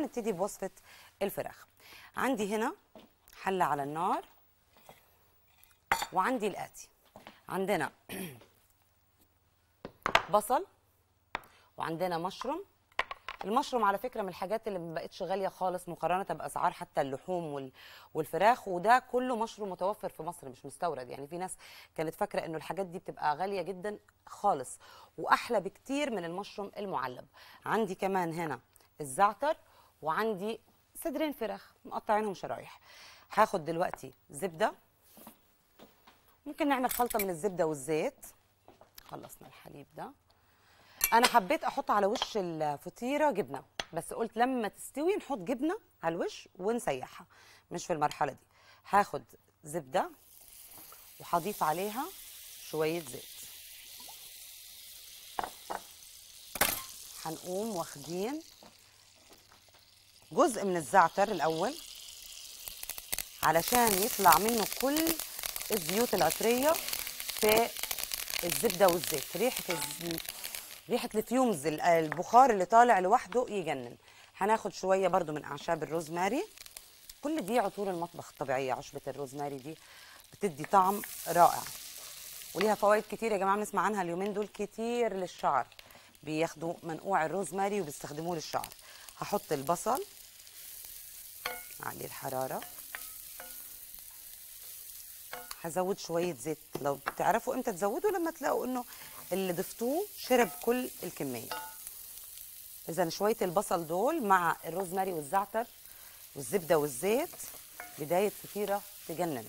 نبتدي بوصفه الفراخ عندي هنا حله على النار وعندي الاتي عندنا بصل وعندنا مشروم المشروم على فكره من الحاجات اللي ما بقتش غاليه خالص مقارنه باسعار حتى اللحوم وال- والفراخ وده كله مشروم متوفر في مصر مش مستورد يعني في ناس كانت فاكره انه الحاجات دي بتبقى غاليه جدا خالص واحلى بكتير من المشروم المعلب عندي كمان هنا الزعتر وعندي صدرين فراخ مقطعينهم شرايح هاخد دلوقتي زبده ممكن نعمل خلطه من الزبده والزيت خلصنا الحليب ده انا حبيت احط على وش الفطيره جبنه بس قلت لما تستوي نحط جبنه على الوش ونسيحها مش في المرحله دي هاخد زبده وهضيف عليها شويه زيت هنقوم واخدين جزء من الزعتر الاول علشان يطلع منه كل الزيوت العطريه في الزبده والزيت ريحه الز... ريحه الفيومز ال- البخار اللي طالع لوحده يجنن هناخد شويه برضو من اعشاب الروزماري كل دي عطور المطبخ الطبيعيه عشبه الروزماري دي بتدي طعم رائع وليها فوائد كتير يا جماعه بنسمع عنها اليومين دول كتير للشعر بياخدوا منقوع الروزماري وبيستخدموه للشعر هحط البصل عليه الحراره هزود شويه زيت لو بتعرفوا امتى تزودوا لما تلاقوا انه اللي ضفتوه شرب كل الكميه اذا شويه البصل دول مع الروزماري والزعتر والزبده والزيت بدايه فطيره تجنن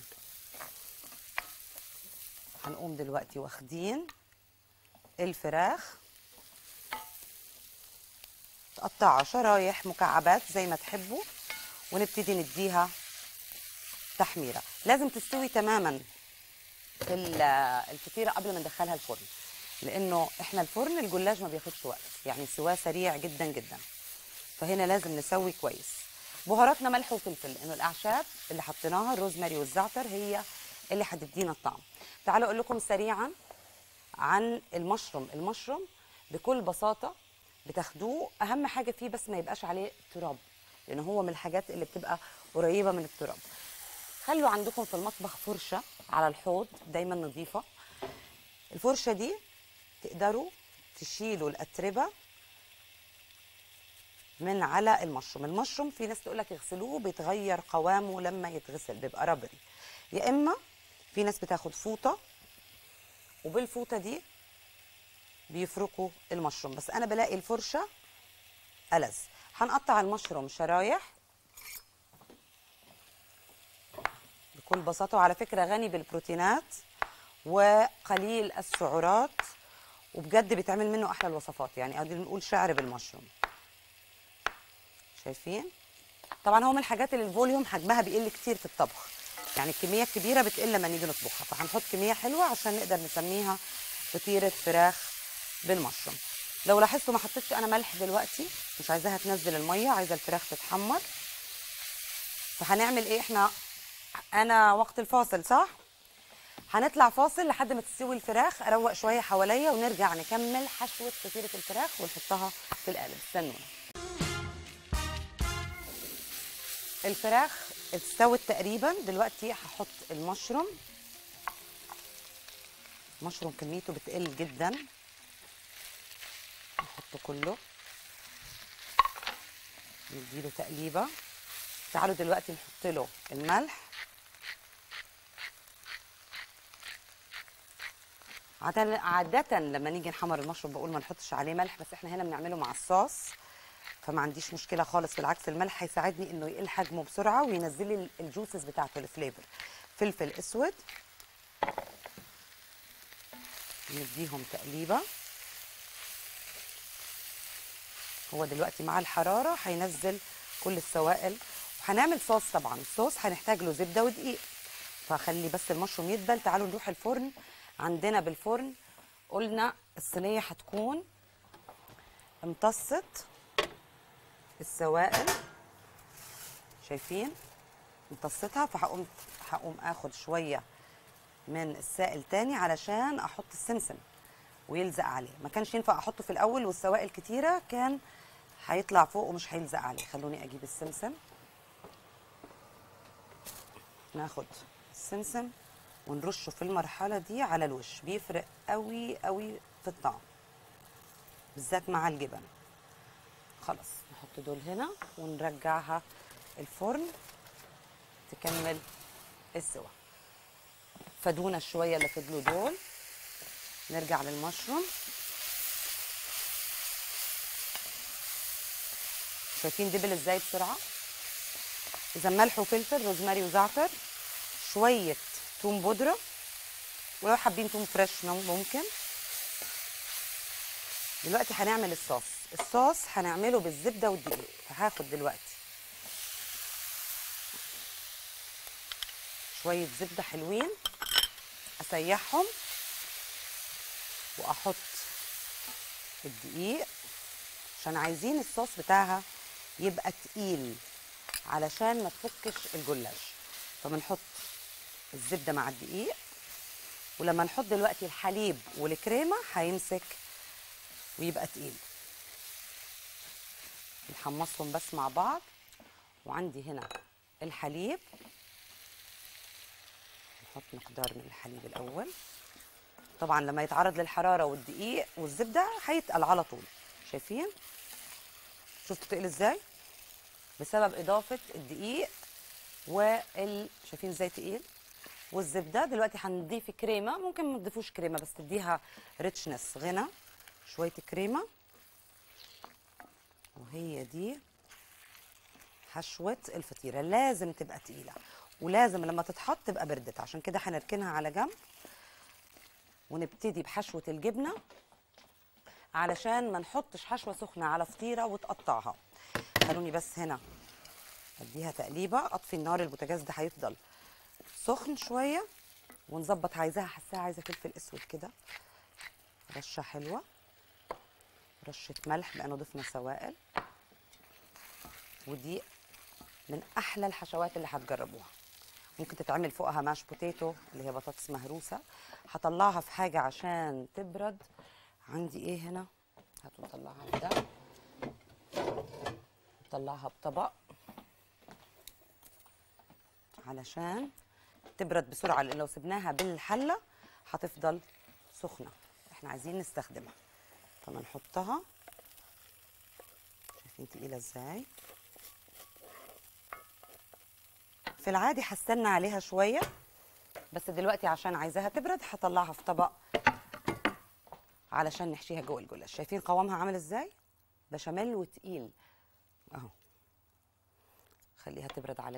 هنقوم دلوقتي واخدين الفراخ تقطعها شرايح مكعبات زي ما تحبوا ونبتدي نديها تحميره لازم تستوي تماما في ال- الفطيره قبل ما ندخلها الفرن لانه احنا الفرن الجلاج ما بياخدش وقت يعني سواه سريع جدا جدا فهنا لازم نسوي كويس بهاراتنا ملح وفلفل لانه الاعشاب اللي حطيناها الروزماري والزعتر هي اللي هتدينا الطعم تعالوا اقول لكم سريعا عن المشروم المشروم بكل بساطه بتاخدوه اهم حاجه فيه بس ما يبقاش عليه تراب لان هو من الحاجات اللي بتبقى قريبه من التراب خلوا عندكم في المطبخ فرشه على الحوض دايما نظيفه الفرشه دي تقدروا تشيلوا الاتربه من على المشروم المشروم في ناس تقول لك اغسلوه بيتغير قوامه لما يتغسل بيبقى ربري يا اما في ناس بتاخد فوطه وبالفوطه دي بيفركوا المشروم بس انا بلاقي الفرشه ألذ هنقطع المشروم شرايح بكل بساطه وعلى فكره غني بالبروتينات وقليل السعرات وبجد بيتعمل منه احلى الوصفات يعني قادرين نقول شعر بالمشروم شايفين طبعا هو من الحاجات اللي الفوليوم حجمها بيقل كتير في الطبخ يعني الكميه الكبيره بتقل لما نيجي نطبخها فهنحط كميه حلوه عشان نقدر نسميها فطيره فراخ بالمشروم لو لاحظتوا ما حطيتش انا ملح دلوقتي مش عايزاها تنزل الميه عايزه الفراخ تتحمر فهنعمل ايه احنا انا وقت الفاصل صح هنطلع فاصل لحد ما تستوي الفراخ اروق شويه حواليا ونرجع نكمل حشوه فطيره الفراخ ونحطها في القالب استنونا الفراخ استوت تقريبا دلوقتي هحط المشروم المشروم كميته بتقل جدا نحطه كله نديله تقليبه تعالوا دلوقتي نحط له الملح عادة عادة لما نيجي نحمر المشروم بقول ما نحطش عليه ملح بس احنا هنا بنعمله مع الصوص فما عنديش مشكله خالص بالعكس الملح هيساعدني انه يقل حجمه بسرعه وينزل لي الجوسز بتاعته الفليفر فلفل اسود نديهم تقليبه هو دلوقتي مع الحراره هينزل كل السوائل وهنعمل صوص طبعا الصوص هنحتاج له زبده ودقيق فخلي بس المشروم يدبل تعالوا نروح الفرن عندنا بالفرن قلنا الصينيه هتكون امتصت السوائل شايفين امتصتها فهقوم هقوم اخد شويه من السائل تاني علشان احط السمسم ويلزق عليه ما كانش ينفع احطه في الاول والسوائل كتيره كان هيطلع فوق ومش هيلزق عليه خلوني اجيب السمسم ناخد السمسم ونرشه في المرحله دي على الوش بيفرق قوي قوي في الطعم بالذات مع الجبن خلاص نحط دول هنا ونرجعها الفرن تكمل السوا فادونا الشويه اللي فضلوا دول نرجع للمشروم شايفين دبل ازاي بسرعه اذا ملح وفلفل روزماري وزعتر شويه توم بودره ولو حابين توم فريش ممكن دلوقتي هنعمل الصوص الصوص هنعمله بالزبده والدقيق فهاخد دلوقتي شويه زبده حلوين اسيحهم واحط الدقيق عشان عايزين الصوص بتاعها يبقى تقيل علشان ما تفكش الجلاش فبنحط الزبده مع الدقيق ولما نحط دلوقتي الحليب والكريمه هيمسك ويبقى تقيل نحمصهم بس مع بعض وعندي هنا الحليب نحط مقدار من الحليب الاول طبعا لما يتعرض للحراره والدقيق والزبده هيتقل على طول شايفين شفتوا تقل ازاي بسبب اضافه الدقيق وال شايفين ازاي تقيل والزبده دلوقتي هنضيف كريمه ممكن ما تضيفوش كريمه بس تديها ريتشنس غنى شويه كريمه وهي دي حشوه الفطيره لازم تبقى تقيله ولازم لما تتحط تبقى بردت عشان كده هنركنها على جنب ونبتدي بحشوه الجبنه علشان ما نحطش حشوه سخنه على فطيره وتقطعها خلوني بس هنا اديها تقليبه اطفي النار البوتاجاز ده هيفضل سخن شويه ونظبط عايزاها حاساها عايزه فلفل اسود كده رشه حلوه رشه ملح لانه ضفنا سوائل ودي من احلى الحشوات اللي هتجربوها ممكن تتعمل فوقها ماش بوتيتو اللي هي بطاطس مهروسه هطلعها في حاجه عشان تبرد عندي ايه هنا هاتوا نطلعها ده نطلعها بطبق علشان تبرد بسرعه لان لو سبناها بالحله هتفضل سخنه احنا عايزين نستخدمها فبنحطها شايفين تقيله ازاي في العادي هستنى عليها شويه بس دلوقتي عشان عايزاها تبرد هطلعها في طبق علشان نحشيها جوه الجلاش شايفين قوامها عامل ازاي بشاميل وتقيل اهو خليها تبرد على